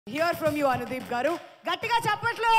Here from you Anudeep గారు గట్టిగా చెప్పట్లు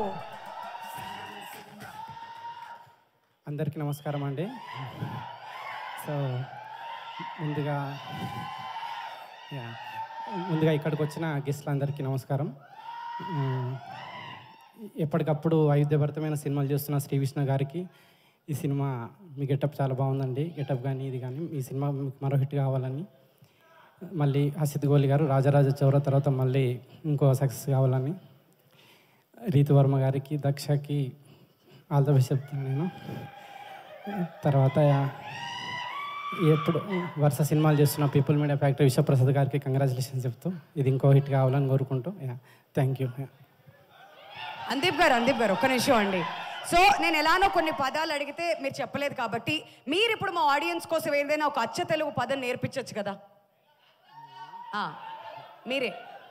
అందరికీ నమస్కారం అండి సో ముందుగా యా, ముందుగా ఇక్కడికి వచ్చిన గెస్ట్లందరికీ నమస్కారం ఉమ్, ఎప్పటికప్పుడు వైవిధ్యభరితమైన సినిమాలు చేస్తున్న శ్రీ విష్ణు గారికి ఈ సినిమా మీ గెటప్ చాలా బాగుందండి గెటప్ కానీ ఇది కానీ ఈ సినిమా మీకు మరో హిట్ కావాలని మళ్ళీ హసిత్ గోలి గారు రాజరాజ చౌర తర్వాత మళ్ళీ ఇంకో సక్సెస్ కావాలని రీతు వర్మ గారికి దక్షకి ఆల్ ద బెస్ట్ చెప్తాను నేను తర్వాత ఎప్పుడు వరుస సినిమాలు చేస్తున్న పీపుల్ మీడియా ఫ్యాక్టరీ విశ్వప్రసాద్ గారికి కంగ్రాచులేషన్స్ చెప్తూ ఇది ఇంకో హిట్ కావాలని కోరుకుంటూ థ్యాంక్ యూ అందీప్ గారు అందీప్ గారు ఒక్క నిమిషం అండి సో నేను ఎలానో కొన్ని పదాలు అడిగితే మీరు చెప్పలేదు కాబట్టి మీరు ఇప్పుడు మా ఆడియన్స్ కోసం ఏదైనా ఒక అచ్చ తెలుగు పదం నేర్పించవచ్చు కదా ఆ, మీరే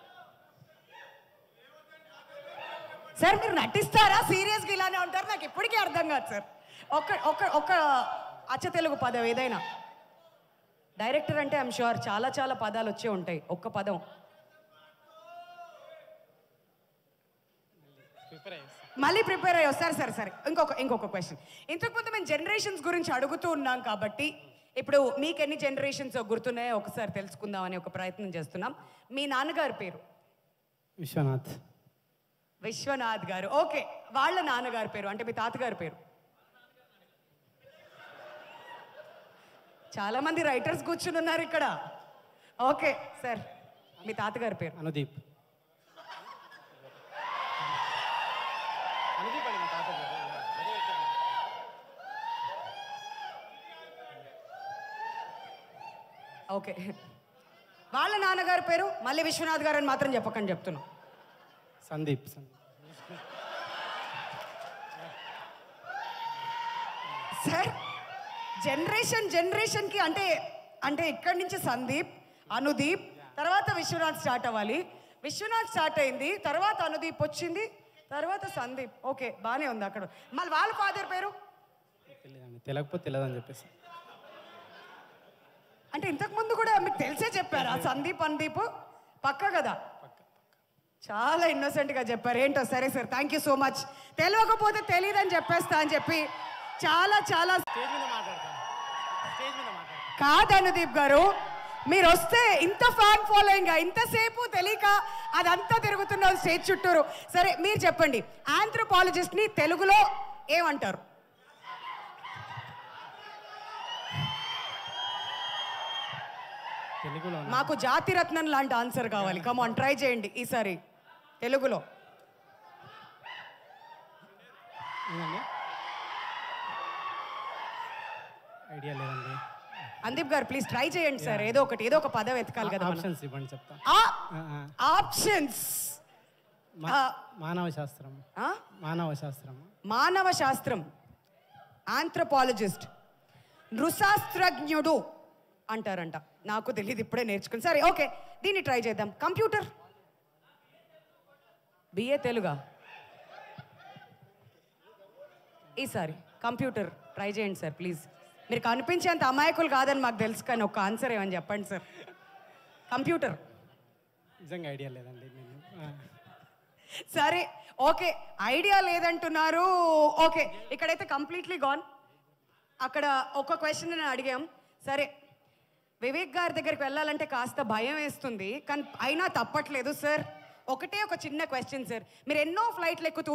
సార్ మీరు నటిస్తారా సీరియస్గా ఇలానే ఉంటారు నాకు ఇప్పటికీ అర్థం కాదు సార్ ఒక ఒక ఒక అచ్చ తెలుగు పదం ఏదైనా డైరెక్టర్ అంటే ఐమ్ షూర్ చాలా చాలా పదాలు వచ్చే ఉంటాయి ఒక్క పదం మళ్ళీ ప్రిపేర్ అయ్యి వస్తారు సరే సరే ఇంకొక ఇంకొక క్వశ్చన్ ఇంతకు ముందు మేము జనరేషన్స్ గురించి అడుగుతూ ఉన్నాం కాబట్టి ఇప్పుడు మీకు ఎన్ని జనరేషన్స్ గుర్తున్నాయో ఒకసారి తెలుసుకుందాం అనే ఒక ప్రయత్నం చేస్తున్నాం మీ నాన్నగారి పేరు విశ్వనాథ్ విశ్వనాథ్ గారు ఓకే వాళ్ళ నాన్నగారి పేరు అంటే మీ తాతగారి పేరు చాలా మంది రైటర్స్ కూర్చుని ఉన్నారు ఇక్కడ ఓకే సార్ మీ తాతగారి పేరు అనుదీప్ ఓకే వాళ్ళ నాన్నగారి పేరు మళ్ళీ విశ్వనాథ్ గారు అని మాత్రం చెప్పకండి చెప్తున్నాం సందీప్ సందీప్ సార్ జనరేషన్ జనరేషన్కి అంటే అంటే ఇక్కడి నుంచి సందీప్ అనుదీప్ తర్వాత విశ్వనాథ్ స్టార్ట్ అవ్వాలి విశ్వనాథ్ స్టార్ట్ అయింది తర్వాత అనుదీప్ వచ్చింది తర్వాత సందీప్ ఓకే బాగానే ఉంది అక్కడ మళ్ళీ వాళ్ళ ఫాదర్ పేరు తెలియదండి తెలియకపోతే తెలియదని చెప్పేసి అంటే ఇంతకు ముందు కూడా మీకు తెలిసే చెప్పారా సందీప్ అనుదీప్ పక్క కదా చాలా innocent గా చెప్పారు ఏంటో సరే sir thank you so much తెలియకపోతే తెలియదని చెప్పేస్తా అని చెప్పి చాలా చాలా కాదు అనుదీప్ గారు మీరు వస్తే ఇంత ఫ్యాన్ ఫాలోయింగ్ ఇంతసేపు తెలియక అదంతా తిరుగుతున్న స్టేజ్ చుట్టూరు సరే మీరు చెప్పండి ఆంథ్రోపాలజిస్ట్ ని తెలుగులో ఏమంటారు తెలుగులో మాకు జాతిరత్నం లాంటి ఆన్సర్ కావాలి కమాన్ ట్రై చేయండి ఈసారి తెలుగులో ఏందండి ఐడియా లేదండి అందీప్ గారు ప్లీజ్ ట్రై చేయండి సార్ ఏదో ఒకటి ఏదో ఒక పదం ఎతకాలి కదా మనం. ఆప్షన్స్ ఇవ్వండి చెప్తా ఆ ఆ, ఆ. ఆప్షన్స్ మా- ఆ. మానవ శాస్త్రం ఆ? మానవ శాస్త్రం మానవ శాస్త్రం ఆంథ్రపాలజిస్ట్ నృశాస్త్రజ్ఞుడు అంటారంట నాకు తెలియదు ఇప్పుడే నేర్చుకుని సరే ఓకే దీన్ని ట్రై చేద్దాం కంప్యూటర్ బిఏ తెలుగా ఈసారి కంప్యూటర్ ట్రై చేయండి సార్ ప్లీజ్ మీరు కనిపించేంత అమాయకులు కాదని మాకు తెలుసు కానీ ఒక ఆన్సర్ ఏమని చెప్పండి సార్ కంప్యూటర్ నిజంగా ఐడియా లేదండి నేను ఆ. సరే ఓకే ఐడియా లేదంటున్నారు ఓకే ఇక్కడైతే కంప్లీట్లీ గాన్ అక్కడ ఒక క్వశ్చన్ నేను అడిగాం సరే వివేక్ గారి దగ్గరికి వెళ్ళాలంటే కాస్త భయం వేస్తుంది కానీ అయినా తప్పట్లేదు సార్ ఒకటే ఒక చిన్న క్వశ్చన్ సార్ మీరు ఎన్నో ఫ్లైట్లు ఎక్కుతూ